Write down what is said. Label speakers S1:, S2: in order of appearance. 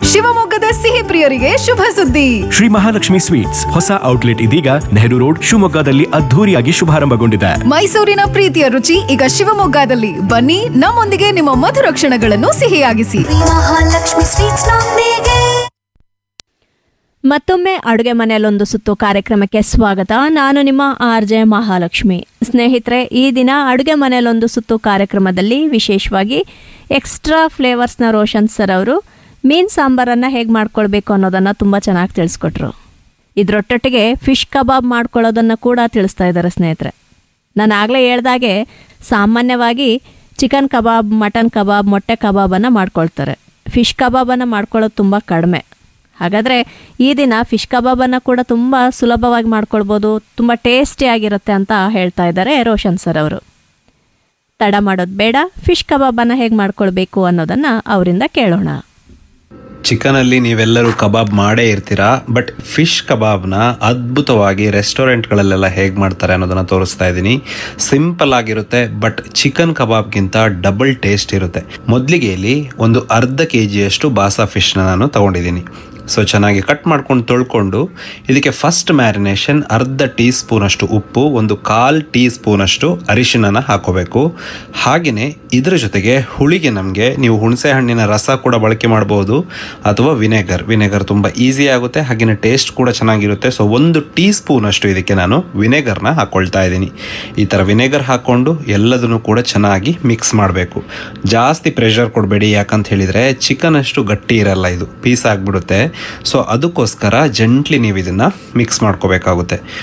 S1: ಶಿವಮೊಗ್ಗದ ಸಿಹಿ ಪ್ರಿಯರಿಗೆ ಶುಭ ಸುದ್ದಿ
S2: ಶ್ರೀ ಮಹಾಲಕ್ಷ್ಮಿ ಸ್ವೀಟ್ಸ್ ಹೊಸ ಔಟ್ಲೆಟ್ ಇದೀಗ ನೆಹರು ರೋಡ್ ಶಿವಮೊಗ್ಗದಲ್ಲಿ ಅದ್ಧೂರಿಯಾಗಿ ಶುಭಾರಂಭಗೊಂಡಿದೆ
S1: ಮೈಸೂರಿನ ಪ್ರೀತಿಯ ರುಚಿ ಈಗ ಶಿವಮೊಗ್ಗದಲ್ಲಿ ಬನ್ನಿ ನಮ್ಮೊಂದಿಗೆ ನಿಮ್ಮ ಮಧುರ ಕ್ಷಣಗಳನ್ನು ಸಿಹಿಯಾಗಿಸಿ
S3: ಮಹಾಲಕ್ಷ್ಮಿ ಸ್ವೀಟ್ಸ್ ನೊಂದಿಗೆ
S4: ಮತ್ತೊಮ್ಮೆ ಅಡುಗೆ ಮನೆಯಲ್ಲೊಂದು ಸುತ್ತು ಕಾರ್ಯಕ್ರಮಕ್ಕೆ ಸ್ವಾಗತ ನಾನು ನಿಮ್ಮ ಆರ್ ಜೆ ಮಹಾಲಕ್ಷ್ಮಿ ಸ್ನೇಹಿತರೆ ಈ ದಿನ ಅಡುಗೆ ಮನೆಯಲ್ಲೊಂದು ಸುತ್ತು ಕಾರ್ಯಕ್ರಮದಲ್ಲಿ ವಿಶೇಷವಾಗಿ ಎಕ್ಸ್ಟ್ರಾ ಫ್ಲೇವರ್ಸ್ನ ರೋಷನ್ ಸರ್ ಅವರು ಮೀನು ಸಾಂಬಾರನ್ನು ಹೇಗೆ ಮಾಡ್ಕೊಳ್ಬೇಕು ಅನ್ನೋದನ್ನು ತುಂಬ ಚೆನ್ನಾಗಿ ತಿಳಿಸ್ಕೊಟ್ರು ಇದರೊಟ್ಟೊಟ್ಟಿಗೆ ಫಿಶ್ ಕಬಾಬ್ ಮಾಡ್ಕೊಳ್ಳೋದನ್ನು ಕೂಡ ತಿಳಿಸ್ತಾ ಇದ್ದಾರೆ ಸ್ನೇಹಿತರೆ ನಾನು ಆಗಲೇ ಹೇಳ್ದಾಗೆ ಸಾಮಾನ್ಯವಾಗಿ ಚಿಕನ್ ಕಬಾಬ್ ಮಟನ್ ಕಬಾಬ್ ಮೊಟ್ಟೆ ಕಬಾಬನ್ನು ಮಾಡ್ಕೊಳ್ತಾರೆ ಫಿಶ್ ಕಬಾಬನ್ನು ಮಾಡ್ಕೊಳ್ಳೋದು ತುಂಬ ಕಡಿಮೆ ಹಾಗಾದರೆ ಈ ದಿನ ಫಿಶ್ ಕಬಾಬನ್ನು ಕೂಡ ತುಂಬ ಸುಲಭವಾಗಿ ಮಾಡ್ಕೊಳ್ಬೋದು ತುಂಬ ಟೇಸ್ಟಿಯಾಗಿರುತ್ತೆ ಅಂತ ಹೇಳ್ತಾ ಇದ್ದಾರೆ ರೋಷನ್ ಸರ್ ಅವರು ತಡ ಮಾಡೋದು ಬೇಡ ಫಿಶ್ ಕಬಾಬನ್ನು ಹೇಗೆ ಮಾಡ್ಕೊಳ್ಬೇಕು ಅನ್ನೋದನ್ನು ಅವರಿಂದ ಕೇಳೋಣ
S5: ಚಿಕನಲ್ಲಿ ನೀವೆಲ್ಲರೂ ಕಬಾಬ್ ಮಾಡೇ ಇರ್ತೀರಾ ಬಟ್ ಫಿಶ್ ಕಬಾಬ್ನ ಅದ್ಭುತವಾಗಿ ರೆಸ್ಟೋರೆಂಟ್ಗಳಲ್ಲೆಲ್ಲ ಹೇಗೆ ಮಾಡ್ತಾರೆ ಅನ್ನೋದನ್ನ ತೋರಿಸ್ತಾ ಇದ್ದೀನಿ ಸಿಂಪಲ್ ಆಗಿರುತ್ತೆ ಬಟ್ ಚಿಕನ್ ಕಬಾಬ್ಗಿಂತ ಡಬಲ್ ಟೇಸ್ಟ್ ಇರುತ್ತೆ ಮೊದಲಿಗೆ ಇಲ್ಲಿ ಒಂದು ಅರ್ಧ ಕೆ ಜಿಯಷ್ಟು ಬಾಸಾ ಫಿಶ್ನ ನಾನು ತಗೊಂಡಿದ್ದೀನಿ ಸೊ ಚೆನ್ನಾಗಿ ಕಟ್ ಮಾಡ್ಕೊಂಡು ತೊಳ್ಕೊಂಡು ಇದಕ್ಕೆ ಫಸ್ಟ್ ಮ್ಯಾರಿನೇಷನ್ ಅರ್ಧ ಟೀ ಸ್ಪೂನಷ್ಟು ಉಪ್ಪು ಒಂದು ಕಾಲ್ ಟೀ ಸ್ಪೂನಷ್ಟು ಅರಿಶಿಣನ ಹಾಕೋಬೇಕು ಹಾಗೆಯೇ ಇದರ ಜೊತೆಗೆ ಹುಳಿಗೆ ನಮಗೆ ನೀವು ಹುಣಸೆ ಹಣ್ಣಿನ ರಸ ಕೂಡ ಬಳಕೆ ಮಾಡ್ಬೋದು ಅಥವಾ ವಿನೆಗರ್ ವಿನೆಗರ್ ತುಂಬ ಈಸಿ ಆಗುತ್ತೆ ಹಾಗೆಯೇ ಟೇಸ್ಟ್ ಕೂಡ ಚೆನ್ನಾಗಿರುತ್ತೆ ಸೊ ಒಂದು ಟೀ ಸ್ಪೂನಷ್ಟು ಇದಕ್ಕೆ ನಾನು ವಿನೆಗರ್ನ ಹಾಕ್ಕೊಳ್ತಾ ಇದ್ದೀನಿ ಈ ಥರ ವಿನೆಗರ್ ಹಾಕ್ಕೊಂಡು ಎಲ್ಲದನ್ನು ಕೂಡ ಚೆನ್ನಾಗಿ ಮಿಕ್ಸ್ ಮಾಡಬೇಕು ಜಾಸ್ತಿ ಪ್ರೆಷರ್ ಕೊಡಬೇಡಿ ಯಾಕಂತ ಹೇಳಿದರೆ ಚಿಕನ್ ಅಷ್ಟು ಗಟ್ಟಿ ಇರಲ್ಲ ಇದು ಪೀಸ್ ಆಗಿಬಿಡುತ್ತೆ ಸೊ ಅದಕ್ಕೋಸ್ಕರ ಜಂಟ್ಲಿ ನೀವು ಇದನ್ನು ಮಿಕ್ಸ್ ಮಾಡ್ಕೋಬೇಕಾಗುತ್ತೆ